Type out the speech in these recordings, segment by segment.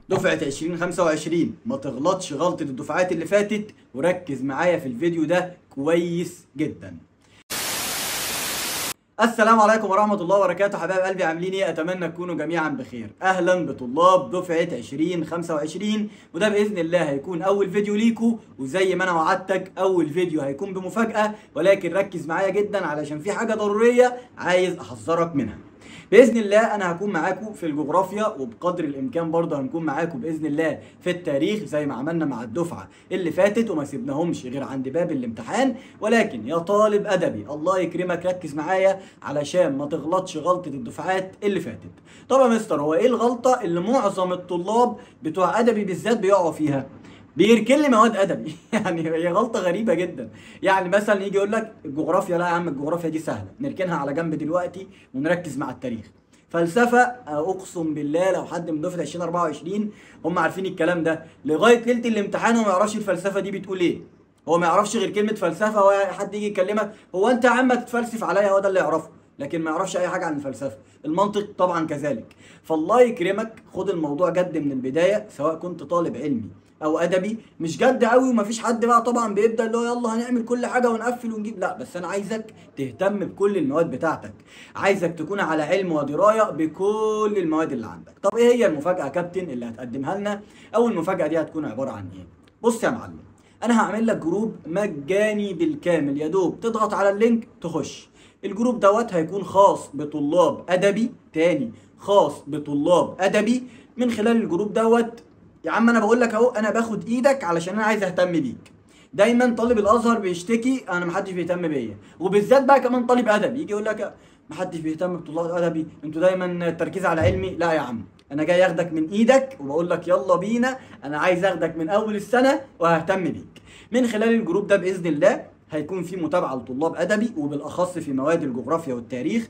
دفعة 2025 ما تغلطش غلطة الدفعات اللي فاتت وركز معايا في الفيديو ده كويس جدا السلام عليكم ورحمة الله وبركاته حبايب قلبي عاملين ايه اتمنى تكونوا جميعا بخير اهلا بطلاب دفعة 2025 وده باذن الله هيكون اول فيديو ليكو وزي ما انا وعدتك اول فيديو هيكون بمفاجأة ولكن ركز معايا جدا علشان في حاجة ضرورية عايز احذرك منها باذن الله انا هكون معاكم في الجغرافيا وبقدر الامكان برضه هنكون معاكم باذن الله في التاريخ زي ما عملنا مع الدفعه اللي فاتت وما سيبناهمش غير عند باب الامتحان ولكن يا طالب ادبي الله يكرمك ركز معايا علشان ما تغلطش غلطه الدفعات اللي فاتت طب يا مستر هو ايه الغلطه اللي معظم الطلاب بتوع ادبي بالذات بيقعوا فيها بيركن لي مواد ادبي يعني هي غلطه غريبه جدا يعني مثلا يجي يقول لك الجغرافيا لا يا عم الجغرافيا دي سهله نركنها على جنب دلوقتي ونركز مع التاريخ فلسفه اقسم بالله لو حد من دفعه 2024 هم عارفين الكلام ده لغايه ليله الامتحان هو ما يعرفش الفلسفه دي بتقول ايه هو ما يعرفش غير كلمه فلسفه هو حد يجي يكلمك هو انت يا عم تتفلسف عليا هو ده اللي يعرفه لكن ما يعرفش اي حاجه عن الفلسفه المنطق طبعا كذلك فالله يكرمك خد الموضوع جد من البدايه سواء كنت طالب علمي او ادبي مش جد قوي ومفيش حد بقى طبعا بيبدا اللي هو يلا هنعمل كل حاجه ونقفل ونجيب لا بس انا عايزك تهتم بكل المواد بتاعتك عايزك تكون على علم ودرايه بكل المواد اللي عندك طب ايه هي المفاجاه يا كابتن اللي هتقدمها لنا او المفاجاه دي هتكون عباره عن ايه بص يا معلم انا هعمل لك جروب مجاني بالكامل يا دوب تضغط على اللينك تخش الجروب دوت هيكون خاص بطلاب ادبي تاني خاص بطلاب ادبي من خلال الجروب دوت يا عم انا بقول لك اهو انا باخد ايدك علشان انا عايز اهتم بيك دايما طالب الازهر بيشتكي انا محدش بيهتم بيا وبالذات بقى كمان طالب ادبي يجي يقول لك محدش بيهتم بطلاب ادبي انتوا دايما التركيز على علمي لا يا عم انا جاي اخدك من ايدك وبقول لك يلا بينا انا عايز اخدك من اول السنه وههتم بيك من خلال الجروب ده باذن الله هيكون في متابعه لطلاب ادبي وبالاخص في مواد الجغرافيا والتاريخ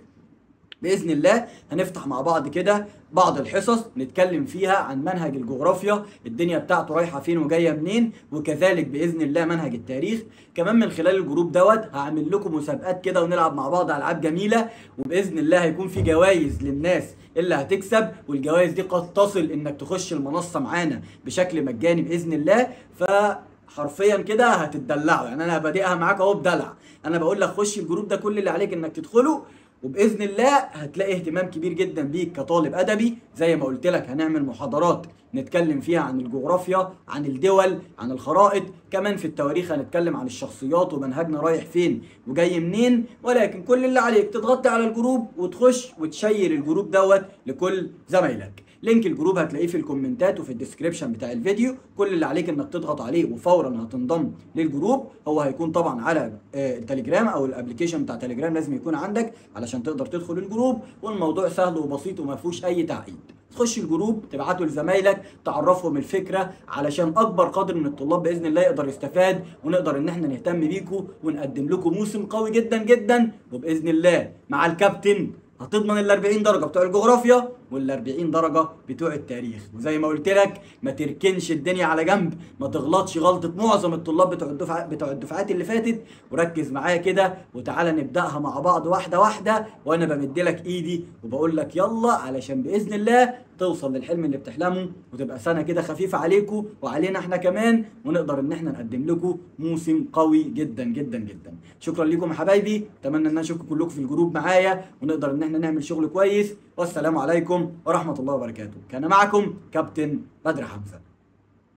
باذن الله هنفتح مع بعض كده بعض الحصص نتكلم فيها عن منهج الجغرافيا الدنيا بتاعته رايحه فين وجايه منين وكذلك باذن الله منهج التاريخ كمان من خلال الجروب دوت هعمل لكم مسابقات كده ونلعب مع بعض العاب جميله وباذن الله هيكون في جوائز للناس اللي هتكسب والجوائز دي قد تصل انك تخش المنصه معانا بشكل مجاني باذن الله ف حرفيا كده هتتدلعوا يعني انا بادئها معاك اهو بدلع انا بقول لك خش الجروب ده كل اللي عليك انك تدخله وباذن الله هتلاقي اهتمام كبير جدا بيك كطالب ادبي زي ما قلت لك هنعمل محاضرات نتكلم فيها عن الجغرافيا عن الدول عن الخرائط كمان في التواريخ هنتكلم عن الشخصيات ومنهجنا رايح فين وجاي منين ولكن كل اللي عليك تضغطي على الجروب وتخش وتشير الجروب دوت لكل زمايلك لينك الجروب هتلاقيه في الكومنتات وفي الديسكريبشن بتاع الفيديو كل اللي عليك انك تضغط عليه وفورا هتنضم للجروب هو هيكون طبعا على التليجرام او الابلكيشن بتاع تليجرام لازم يكون عندك علشان تقدر تدخل الجروب والموضوع سهل وبسيط وما فيهوش اي تعقيد تخش الجروب تبعته لزمايلك تعرفهم الفكره علشان اكبر قدر من الطلاب باذن الله يقدر يستفاد ونقدر ان احنا نهتم بيكم ونقدم لكم موسم قوي جدا جدا وباذن الله مع الكابتن هتضمن ال 40 درجه بتوع الجغرافيا وال 40 درجه بتوع التاريخ وزي ما قلت لك ما تركنش الدنيا على جنب ما تغلطش غلطه معظم الطلاب بتوع الدفعه بتوع الدفعات اللي فاتت وركز معايا كده وتعالى نبداها مع بعض واحده واحده وانا بمد لك ايدي وبقول لك يلا علشان باذن الله توصل للحلم اللي بتحلمه وتبقى سنه كده خفيفه عليكم وعلينا احنا كمان ونقدر ان احنا نقدم لكم موسم قوي جدا جدا جدا شكرا لكم يا حبايبي اتمنى ان انا اشوفكم كلكم في الجروب معايا ونقدر ان احنا نعمل شغل كويس والسلام عليكم ورحمه الله وبركاته كان معكم كابتن بدر حمزه